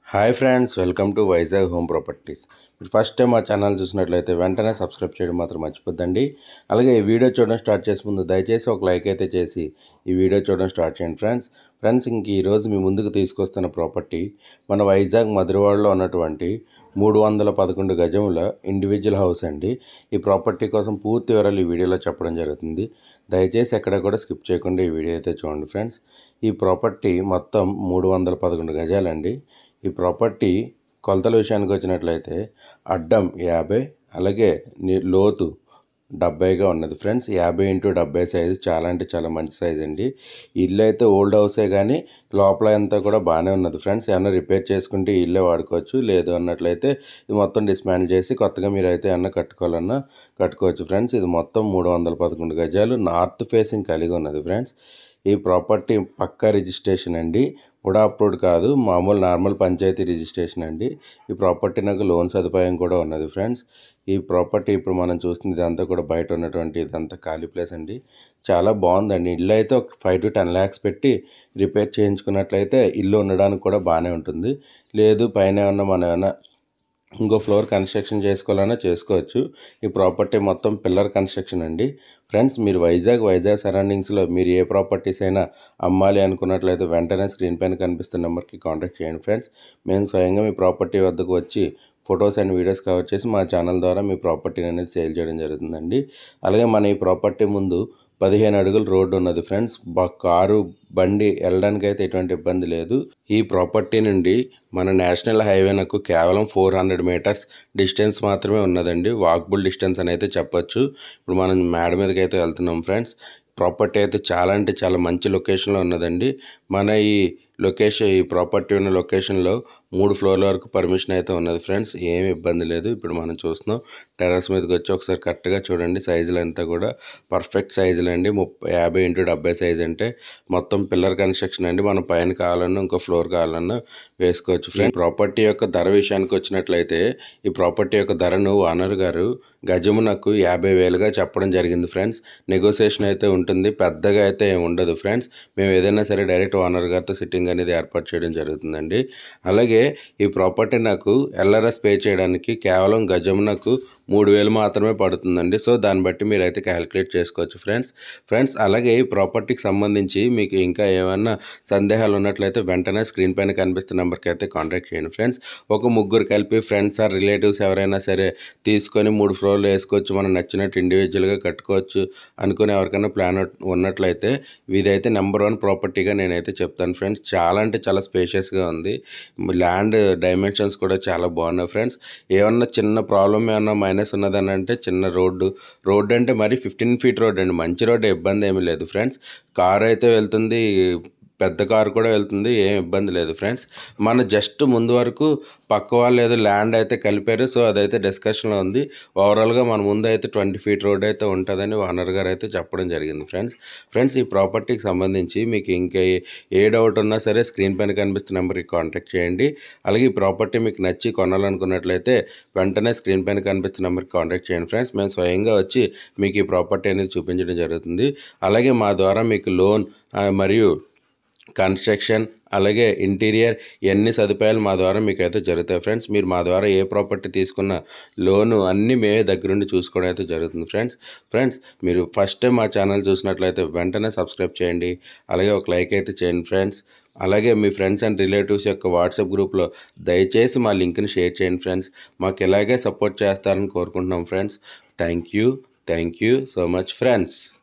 hi friends welcome to Vizag home properties మీరు first time మా channel చూసినట్లయితే వెంటనే సబ్స్క్రైబ్ చేయడం మాత్రం మర్చిపోద్దండి అలాగే ఈ వీడియో చూడడం స్టార్ట్ చేసే ముందు దయచేసి ఒక లైక్ అయితే చేసి ఈ వీడియో చూడడం స్టార్ట్ చేయండి ఫ్రెండ్స్ ఫ్రెండ్స్ ఇంక ఈరోజు మీ ముందుకు తీసుకొస్తున్న ప్రాపర్టీ మన వైజాగ్ మధురవాడలో ఉన్నటువంటి మూడు వందల పదకొండు గజముల ఇండివిజువల్ హౌస్ అండి ఈ ప్రాపర్టీ కోసం పూర్తి వివరాలు ఈ వీడియోలో చెప్పడం జరుగుతుంది దయచేసి ఎక్కడ కూడా స్కిప్ చేయకుండా ఈ వీడియో అయితే చూడండి ఫ్రెండ్స్ ఈ ప్రాపర్టీ మొత్తం మూడు వందల పదకొండు గజాలండి ఈ ప్రాపర్టీ కొలతల విషయానికి వచ్చినట్లయితే అడ్డం యాభై అలాగే ని- లోతు డెబ్బైగా ఉన్నది ఫ్రెండ్స్ యాభై ఇంటూ డెబ్బై సైజు చాలా అంటే చాలా మంచి సైజ్ అండి ఇల్లు అయితే ఓల్డ్ హౌసే కానీ లోపల అంతా కూడా బాగానే ఉన్నది ఫ్రెండ్స్ ఏమన్నా రిపేర్ చేసుకుంటే ఈ ఇల్లే వాడుకోవచ్చు లేదు అన్నట్లయితే ఇది మొత్తం డిస్మాండిల్ చేసి కొత్తగా మీరు అయితే ఏమన్నా కట్టుకోవాలన్నా కట్టుకోవచ్చు ఫ్రెండ్స్ ఇది మొత్తం మూడు వందల పదకొండు గజాలు నార్త్ ఫేసింగ్ కలిగి ఉన్నది ఫ్రెండ్స్ ఈ ప్రాపర్టీ పక్కా రిజిస్ట్రేషన్ అండి కూడా అప్రూవ్డ్ కాదు మామూలు నార్మల్ పంచాయతీ రిజిస్ట్రేషన్ అండి ఈ ప్రాపర్టీ నాకు లోన్ సదుపాయం కూడా ఉన్నది ఫ్రెండ్స్ ఈ ప్రాపర్టీ ఇప్పుడు మనం చూస్తుంది ఇదంతా కూడా బయట ఉన్నటువంటి ఇదంతా ఖాళీ ప్లేస్ అండి చాలా బాగుందండి ఇల్లు అయితే ఒక ఫైవ్ టు టెన్ ల్యాక్స్ పెట్టి రిపేర్ చేయించుకున్నట్లయితే ఇల్లు ఉండడానికి కూడా బాగానే ఉంటుంది లేదు పైన ఏమన్నా మనం ఏమన్నా ఇంకో ఫ్లోర్ కన్స్ట్రక్షన్ చేసుకోవాలన్నా చేసుకోవచ్చు ఈ ప్రాపర్టీ మొత్తం పిల్లర్ కన్స్ట్రక్షన్ అండి ఫ్రెండ్స్ మీరు వైజాగ్ వైజాగ్ సరౌండింగ్స్లో మీరు ఏ ప్రాపర్టీస్ అయినా అమ్మాలి అనుకున్నట్లయితే వెంటనే స్క్రీన్ పైన కనిపిస్తున్న నెంబర్కి కాంటాక్ట్ చేయండి ఫ్రెండ్స్ మేము స్వయంగా మీ ప్రాపర్టీ వద్దకు వచ్చి ఫొటోస్ అండ్ వీడియోస్ కవర్ చేసి మా ఛానల్ ద్వారా మీ ప్రాపర్టీని అనేది సేల్ చేయడం జరుగుతుందండి అలాగే మన ఈ ప్రాపర్టీ ముందు పదిహేను అడుగుల రోడ్డు ఉన్నది ఫ్రెండ్స్ బా కారు బండి వెళ్ళడానికి అయితే ఎటువంటి ఇబ్బంది లేదు ఈ ప్రాపర్టీ నుండి మన నేషనల్ హైవేనకు కేవలం ఫోర్ హండ్రెడ్ మీటర్స్ డిస్టెన్స్ మాత్రమే ఉన్నదండి వాక్బుల్ డిస్టెన్స్ అని అయితే చెప్పొచ్చు ఇప్పుడు మనం మేడ మీదకి అయితే వెళ్తున్నాం ఫ్రెండ్స్ ప్రాపర్టీ అయితే చాలా అంటే చాలా మంచి లొకేషన్లో ఉన్నదండి మన ఈ లొకేషన్ ఈ ప్రాపర్టీ ఉన్న లొకేషన్లో మూడు ఫ్లోర్ల వరకు పర్మిషన్ అయితే ఉన్నది ఫ్రెండ్స్ ఏమి ఇబ్బంది లేదు ఇప్పుడు మనం చూస్తున్నాం టెర్రస్ మీదకి వచ్చి ఒకసారి కరెక్ట్గా చూడండి సైజులు అంతా కూడా పర్ఫెక్ట్ సైజులు అండి ముప్పై యాభై ఇంటూ డెబ్బై సైజ్ అంటే మొత్తం పిల్లర్ కన్స్ట్రక్షన్ అండి మనం పైన కావాలన్నా ఇంకో ఫ్లోర్ కావాలన్నా వేసుకోవచ్చు ఫ్రెండ్ ప్రాపర్టీ యొక్క ధర విషయానికి వచ్చినట్లయితే ఈ ప్రాపర్టీ యొక్క ధరను ఓనర్ గారు గజమునకు యాభై వేలుగా చెప్పడం జరిగింది ఫ్రెండ్స్ నెగోసియేషన్ అయితే ఉంటుంది పెద్దగా అయితే ఏమి ఉండదు ఫ్రెండ్స్ మేము ఏదైనా సరే డైరెక్ట్ ఓనర్ గారితో సిట్టింగ్ అనేది ఏర్పాటు చేయడం జరుగుతుందండి అలాగే ఈ ప్రాపర్టీ నాకు ఎల్ఆర్ఎస్ పే చేయడానికి కేవలం గజమునకు మూడు వేలు మాత్రమే పడుతుందండి సో దాన్ని బట్టి మీరు అయితే క్యాలిక్యులేట్ చేసుకోవచ్చు ఫ్రెండ్స్ ఫ్రెండ్స్ అలాగే ఈ ప్రాపర్టీకి సంబంధించి మీకు ఇంకా ఏమైనా సందేహాలు ఉన్నట్లయితే వెంటనే స్క్రీన్ పైన కనిపిస్తున్న నెంబర్కి అయితే కాంటాక్ట్ చేయండి ఫ్రెండ్స్ ఒక ముగ్గురు కలిపి ఫ్రెండ్స్ ఆర్ రిలేటివ్స్ ఎవరైనా సరే తీసుకొని మూడు ఫ్లోర్లు వేసుకోవచ్చు మనం నచ్చినట్టు ఇండివిజువల్గా కట్టుకోవచ్చు అనుకుని ఎవరికైనా ప్లాన్ ఉన్నట్లయితే ఇదైతే నెంబర్ వన్ ప్రాపర్టీగా నేనైతే చెప్తాను ఫ్రెండ్స్ చాలా అంటే చాలా స్పేషియస్గా ఉంది ల్యాండ్ డైమెన్షన్స్ కూడా చాలా బాగున్నాయి ఫ్రెండ్స్ ఏమన్నా చిన్న ప్రాబ్లం ఏమన్నా మైనస్ ఉన్నదని అంటే చిన్న రోడ్డు రోడ్డు అంటే మరి ఫిఫ్టీన్ ఫీట్ రోడ్ అండి మంచి రోడ్డు ఇబ్బంది ఏమీ లేదు ఫ్రెండ్స్ కార్ అయితే వెళ్తుంది పెద్ద కారు కూడా వెళ్తుంది ఏం ఇబ్బంది లేదు ఫ్రెండ్స్ మన జస్ట్ ముందు వరకు పక్క వాళ్ళు ఏదో ల్యాండ్ అయితే కలిపారు సో అదైతే డిస్కషన్లో ఉంది ఓవరాల్గా మన ముందు అయితే ట్వంటీ ఫీట్ రోడ్ అయితే ఉంటుందని ఓనర్ గారు అయితే చెప్పడం జరిగింది ఫ్రెండ్స్ ఫ్రెండ్స్ ఈ ప్రాపర్టీకి సంబంధించి మీకు ఇంకా ఏ- ఏ డౌట్ ఉన్నా సరే స్క్రీన్ పైన కనిపిస్తున్న నెంబర్కి కాంటాక్ట్ చేయండి అలాగే ఈ ప్రాపర్టీ మీకు నచ్చి కొనాలనుకున్నట్లయితే వెంటనే స్క్రీన్ పైన కనిపిస్తున్న నెంబర్కి కాంటాక్ట్ చేయండి ఫ్రెండ్స్ మేము స్వయంగా వచ్చి మీకు ఈ ప్రాపర్టీ అనేది చూపించడం జరుగుతుంది అలాగే మా ద్వారా మీకు లోన్ ఆ, మరియు కన్స్ట్రక్షన్ అలాగే ఇంటీరియర్ ఇవన్నీ సదుపాయాలు మా ద్వారా మీకు అయితే జరుగుతాయి ఫ్రెండ్స్ మీరు మా ద్వారా ఏ ప్రాపర్టీ తీసుకున్న లోను అన్నీ మేమే దగ్గరుండి చూసుకోవడం అయితే జరుగుతుంది ఫ్రెండ్స్ ఫ్రెండ్స్ మీరు ఫస్ట్ టైం మా ఛానల్ చూసినట్లయితే వెంటనే సబ్స్క్రైబ్ చేయండి అలాగే ఒక లైక్ అయితే చేయండి ఫ్రెండ్స్ అలాగే మీ ఫ్రెండ్స్ అండ్ రిలేటివ్స్ యొక్క వాట్సాప్ గ్రూప్లో దయచేసి మా లింక్ని షేర్ చేయండి ఫ్రెండ్స్ మాకు ఇలాగే సపోర్ట్ చేస్తారని కోరుకుంటున్నాం friends thank you thank you so much friends